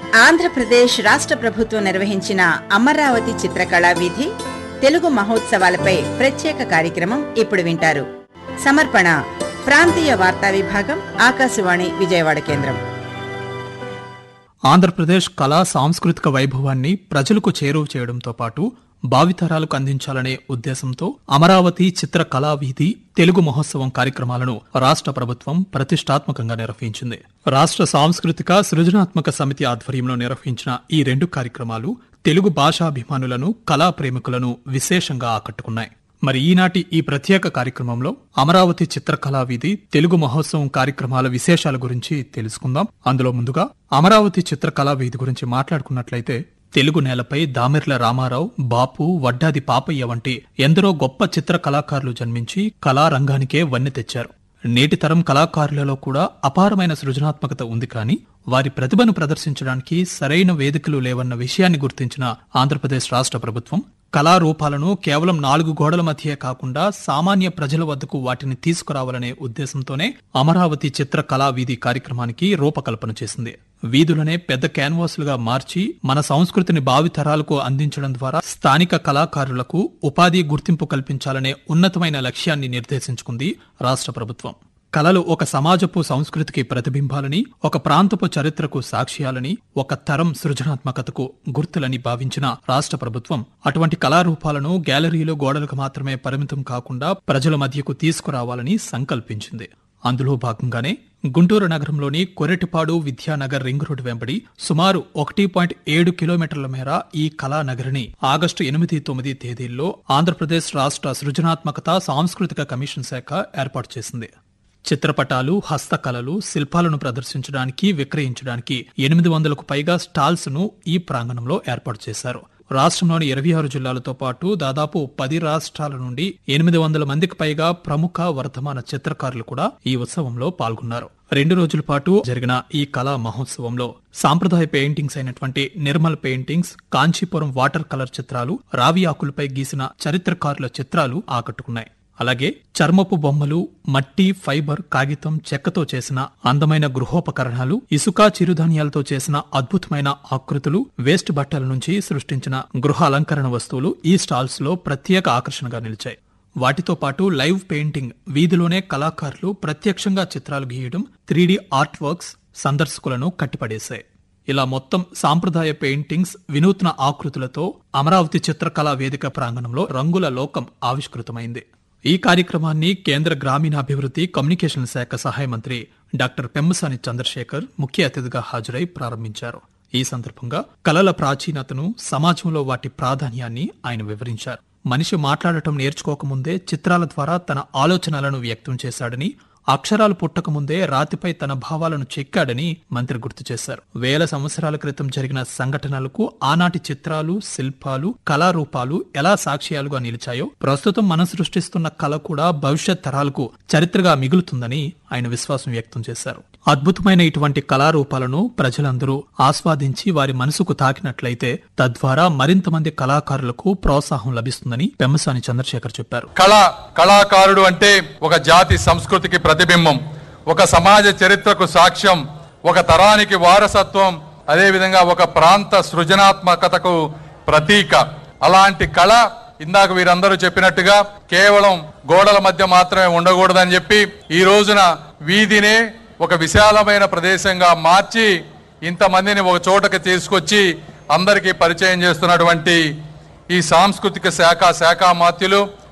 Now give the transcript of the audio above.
ఆంధ్రప్రదేశ్ రాష్ట్ర ప్రభుత్వం నిర్వహించిన అమరావతి చిత్రకళా వీధి తెలుగు మహోత్సవాలపై ప్రత్యేక కార్యక్రమం ఇప్పుడు వింటారు సమర్పణ ప్రాంతీయ వార్తా విభాగం ఆకాశవాణి విజయవాడ కేంద్రం ఆంధ్రప్రదేశ్ కళా సాంస్కృతిక వైభవాన్ని ప్రజలకు చేరువ చేయడంతో పాటు భావితరాలకు అందించాలనే ఉద్దేశంతో అమరావతి చిత్ర కళా వీధి తెలుగు మహోత్సవం కార్యక్రమాలను రాష్ట్ర ప్రభుత్వం ప్రతిష్టాత్మకంగా నిర్వహించింది రాష్ట్ర సాంస్కృతిక సృజనాత్మక సమితి ఆధ్వర్యంలో నిర్వహించిన ఈ రెండు కార్యక్రమాలు తెలుగు భాషాభిమానులను కళా ప్రేమికులను విశేషంగా ఆకట్టుకున్నాయి మరి ఈనాటి ఈ ప్రత్యేక కార్యక్రమంలో అమరావతి చిత్రకళా వీధి తెలుగు మహోత్సవం కార్యక్రమాల విశేషాల గురించి తెలుసుకుందాం అందులో ముందుగా అమరావతి చిత్రకళా వీధి గురించి మాట్లాడుకున్నట్లయితే తెలుగు నేలపై దామెర్ల రామారావు బాపు వడ్డాది పాపయ్య వంటి ఎందరో గొప్ప చిత్ర కళాకారులు జన్మించి కళారంగానికే వన్నె తెచ్చారు నేటి తరం కళాకారులలో కూడా అపారమైన సృజనాత్మకత ఉంది కానీ వారి ప్రతిభను ప్రదర్శించడానికి సరైన వేదికలు లేవన్న విషయాన్ని గుర్తించిన ఆంధ్రప్రదేశ్ రాష్ట్ర ప్రభుత్వం కళారూపాలను కేవలం నాలుగు గోడల మధ్యే కాకుండా సామాన్య ప్రజల వద్దకు వాటిని తీసుకురావాలనే ఉద్దేశంతోనే అమరావతి చిత్ర కళా వీధి కార్యక్రమానికి రూపకల్పన చేసింది వీధులనే పెద్ద క్యాన్వాసులుగా మార్చి మన సంస్కృతిని భావితరాలకు అందించడం ద్వారా స్థానిక కళాకారులకు ఉపాధి గుర్తింపు కల్పించాలనే ఉన్నతమైన లక్ష్యాన్ని నిర్దేశించుకుంది రాష్ట్ర ప్రభుత్వం కళలు ఒక సమాజపు సంస్కృతికి ప్రతిబింబాలని ఒక ప్రాంతపు చరిత్రకు సాక్ష్యాలని ఒక తరం సృజనాత్మకతకు గుర్తులని భావించిన రాష్ట్ర ప్రభుత్వం అటువంటి కళారూపాలను గ్యాలరీలో గోడలకు మాత్రమే పరిమితం కాకుండా ప్రజల మధ్యకు తీసుకురావాలని సంకల్పించింది అందులో భాగంగానే గుంటూరు నగరంలోని కొరెటిపాడు విద్యానగర్ రింగ్ రోడ్డు వెంబడి సుమారు ఒకటి పాయింట్ ఏడు కిలోమీటర్ల మేర ఈ కళానగరిని ఆగస్టు ఎనిమిది తొమ్మిది తేదీల్లో ఆంధ్రప్రదేశ్ రాష్ట్ర సృజనాత్మకత సాంస్కృతిక కమిషన్ శాఖ ఏర్పాటు చేసింది చిత్రపటాలు హస్తకళలు శిల్పాలను ప్రదర్శించడానికి విక్రయించడానికి ఎనిమిది వందలకు పైగా స్టాల్స్ ను ఈ ప్రాంగణంలో ఏర్పాటు చేశారు రాష్ట్రంలోని ఇరవై ఆరు జిల్లాలతో పాటు దాదాపు పది రాష్ట్రాల నుండి ఎనిమిది వందల మందికి పైగా ప్రముఖ వర్ధమాన చిత్రకారులు కూడా ఈ ఉత్సవంలో పాల్గొన్నారు రెండు రోజుల పాటు జరిగిన ఈ కళా మహోత్సవంలో సాంప్రదాయ పెయింటింగ్స్ అయినటువంటి Nirmal paintings Kanchipuram water colour చిత్రాలు రావి ఆకులపై గీసిన చరిత్రకారుల చిత్రాలు ఆకట్టుకున్నాయి అలాగే చర్మపు బొమ్మలు మట్టి ఫైబర్ కాగితం చెక్కతో చేసిన అందమైన గృహోపకరణాలు ఇసుక చిరుధాన్యాలతో చేసిన అద్భుతమైన ఆకృతులు వేస్ట్ బట్టల నుంచి సృష్టించిన గృహ అలంకరణ వస్తువులు ఈ స్టాల్స్ లో ప్రత్యేక ఆకర్షణగా నిలిచాయి వాటితో పాటు లైవ్ పెయింటింగ్ వీధిలోనే కళాకారులు ప్రత్యక్షంగా చిత్రాలు గీయడం త్రీడీ ఆర్ట్ వర్క్స్ సందర్శకులను కట్టిపడేశాయి ఇలా మొత్తం సాంప్రదాయ పెయింటింగ్స్ వినూత్న ఆకృతులతో అమరావతి చిత్రకళా వేదిక ప్రాంగణంలో రంగుల లోకం ఆవిష్కృతమైంది ఈ కార్యక్రమాన్ని కేంద్ర గ్రామీణాభివృద్ధి కమ్యూనికేషన్ శాఖ సహాయ మంత్రి డాక్టర్ పెమ్మసాని చంద్రశేఖర్ ముఖ్య అతిథిగా హాజరై ప్రారంభించారు ఈ సందర్భంగా కళల ప్రాచీనతను సమాజంలో వాటి ప్రాధాన్యాన్ని ఆయన వివరించారు మనిషి మాట్లాడటం నేర్చుకోకముందే చిత్రాల ద్వారా తన ఆలోచనలను వ్యక్తం చేశాడని అక్షరాలు పుట్టకముందే రాతిపై తన భావాలను చెక్కాడని మంత్రి గుర్తు చేశారు వేల సంవత్సరాల క్రితం జరిగిన సంఘటనలకు ఆనాటి చిత్రాలు శిల్పాలు కళారూపాలు ఎలా సాక్ష్యాలుగా నిలిచాయో ప్రస్తుతం మనం సృష్టిస్తున్న కళ కూడా భవిష్యత్ తరాలకు చరిత్రగా మిగులుతుందని ఆయన విశ్వాసం వ్యక్తం చేశారు అద్భుతమైన ఇటువంటి కళారూపాలను ప్రజలందరూ ఆస్వాదించి వారి మనసుకు తాకినట్లయితే తద్వారా మరింత మంది కళాకారులకు ప్రోత్సాహం లభిస్తుందని పెమ్మసాని చంద్రశేఖర్ చెప్పారు కళ కళాకారుడు అంటే ఒక జాతి సంస్కృతికి ప్రతిబింబం ఒక సమాజ చరిత్రకు సాక్ష్యం ఒక తరానికి వారసత్వం అదేవిధంగా ఒక ప్రాంత సృజనాత్మకతకు ప్రతీక అలాంటి కళ ఇందాక వీరందరూ చెప్పినట్టుగా కేవలం గోడల మధ్య మాత్రమే ఉండకూడదని చెప్పి ఈ రోజున వీధినే ఒక విశాలమైన ప్రదేశంగా మార్చి ఇంతమందిని ఒక చోటకి తీసుకొచ్చి అందరికీ పరిచయం చేస్తున్నటువంటి ఈ సాంస్కృతిక శాఖ శాఖ మాత్యులు